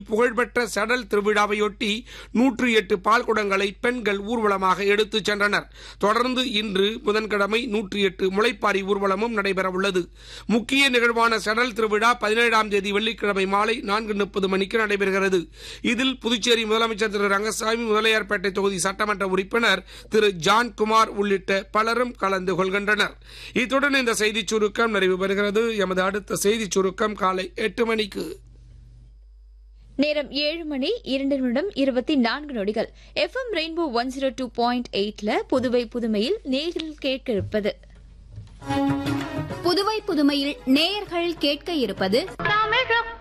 புகழ்பெற்ற சடல் திருவிழாவையொட்டி நூற்று எட்டு பால்குடங்களை பெண்கள் ஊர்வலமாக எடுத்துச் சென்றனர் தொடர்ந்து இன்று புதன்கிழமை நூற்றி எட்டு முளைப்பாரி ஊர்வலமும் நடைபெறவுள்ளது முக்கிய நிகழ்வான சடல் திருவிழா பதினேழாம் தேதி வெள்ளிக்கிழமை மாலை நான்கு முப்பது மணிக்கு நடைபெறுகிறது இதில் புதுச்சேரி முதலமைச்சர் திரு ரங்கசாமி முதலியார்பேட்டை தொகுதி சட்டமன்ற உறுப்பினர் திரு ஜான்குமார் உள்ளிட்ட பலரும் கலந்து கொள்கின்றனர் இத்துடன் இந்த செய்திச் சுருக்கம் நிறைவு பெறுகிறது எமது அடுத்த செய்திச் சுருக்கம் காலை எட்டு மணிக்கு நேரம் ஏழு மணி இரண்டு நிமிடம் இருபத்தி நான்கு நொடிகள் FM rainbow one zero two point எயிட்ல புதுவை புதுமையில் நேரில் கேட்க இருப்பது புதுவை புதுமையில் நேயர்கள் கேட்க இருப்பது